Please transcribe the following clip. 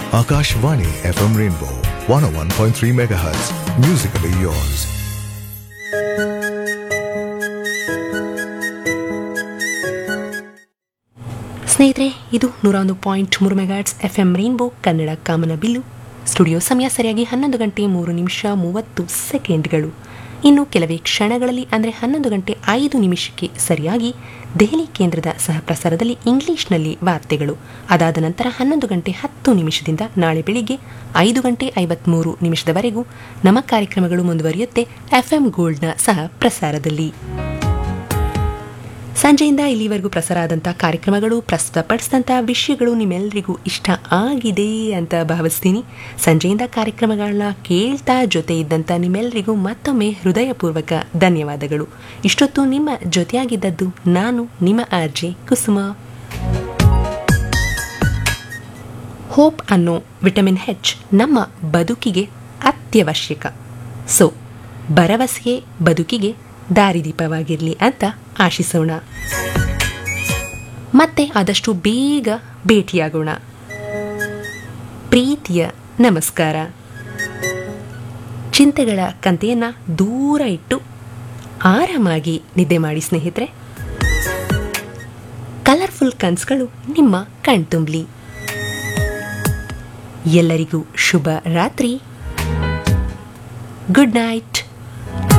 Akashvani FM Rainbow 101.3 MHz. Musically yours. ಸ್ನೇಹಿತರೆ ಇದು ನೂರ ಒಂದು ಪಾಯಿಂಟ್ ಮೂರು megahertz F M rainbow Kannada ಕಾಮನ ಬಿಲ್ಲು ಸ್ಟುಡಿಯೋ ಸಮಯ ಸರಿಯಾಗಿ ಹನ್ನೊಂದು ಗಂಟೆ ಮೂರು ನಿಮಿಷ ಮೂವತ್ತು ಸೆಕೆಂಡ್ಗಳು ಇನ್ನು ಕೆಲವೇ ಕ್ಷಣಗಳಲ್ಲಿ ಅಂದರೆ ಹನ್ನೊಂದು ಗಂಟೆ ಐದು ನಿಮಿಷಕ್ಕೆ ಸರಿಯಾಗಿ ದೆಹಲಿ ಕೇಂದ್ರದ ಸಹ ಪ್ರಸಾರದಲ್ಲಿ ಇಂಗ್ಲಿಷ್ನಲ್ಲಿ ವಾರ್ತೆಗಳು ಅದಾದ ನಂತರ ಹನ್ನೊಂದು ಗಂಟೆ ಹತ್ತು ನಿಮಿಷದಿಂದ ನಾಳೆ ಬೆಳಿಗ್ಗೆ ಐದು ಗಂಟೆ ಐವತ್ತ್ಮೂರು ನಿಮಿಷದವರೆಗೂ ನಮ್ಮ ಕಾರ್ಯಕ್ರಮಗಳು ಮುಂದುವರಿಯುತ್ತೆ ಎಫ್ ಎಂ ಗೋಲ್ಡ್ನ ಸಹ ಪ್ರಸಾರದಲ್ಲಿ ಸಂಜೆಯಿಂದ ಇಲ್ಲಿವರೆಗೂ ಪ್ರಸಾರ ಆದಂಥ ಕಾರ್ಯಕ್ರಮಗಳು ಪ್ರಸ್ತುತಪಡಿಸಿದಂಥ ವಿಷಯಗಳು ನಿಮ್ಮೆಲ್ಲರಿಗೂ ಇಷ್ಟ ಆಗಿದೆ ಅಂತ ಭಾವಿಸ್ತೀನಿ ಸಂಜೆಯಿಂದ ಕಾರ್ಯಕ್ರಮಗಳನ್ನ ಕೇಳ್ತಾ ಜೊತೆ ಇದ್ದಂಥ ನಿಮ್ಮೆಲ್ಲರಿಗೂ ಮತ್ತೊಮ್ಮೆ ಹೃದಯಪೂರ್ವಕ ಧನ್ಯವಾದಗಳು ಇಷ್ಟೊತ್ತು ನಿಮ್ಮ ಜೊತೆಯಾಗಿದ್ದದ್ದು ನಾನು ನಿಮ್ಮ ಆರ್ಜೆ ಕುಸುಮ ಹೋಪ್ ಅನ್ನೋ ವಿಟಮಿನ್ ಹೆಚ್ ನಮ್ಮ ಬದುಕಿಗೆ ಅತ್ಯವಶ್ಯಕ ಸೊ ಭರವಸೆಯೇ ಬದುಕಿಗೆ ದಾರಿದೀಪವಾಗಿರಲಿ ಅಂತ ಆಶಿಸೋಣ ಮತ್ತೆ ಆದಷ್ಟು ಬೇಗ ಭೇಟಿಯಾಗೋಣ ಪ್ರೀತಿಯ ನಮಸ್ಕಾರ ಚಿಂತೆಗಳ ಕಂತೆಯನ್ನ ದೂರ ಇಟ್ಟು ಆರಾಮಾಗಿ ನಿದ್ದೆ ಮಾಡಿ ಸ್ನೇಹಿತರೆ ಕಲರ್ಫುಲ್ ಕನ್ಸುಗಳು ನಿಮ್ಮ ಕಣ್ತುಂಬ್ಲಿ ಎಲ್ಲರಿಗೂ ಶುಭ ರಾತ್ರಿ ಗುಡ್ ನೈಟ್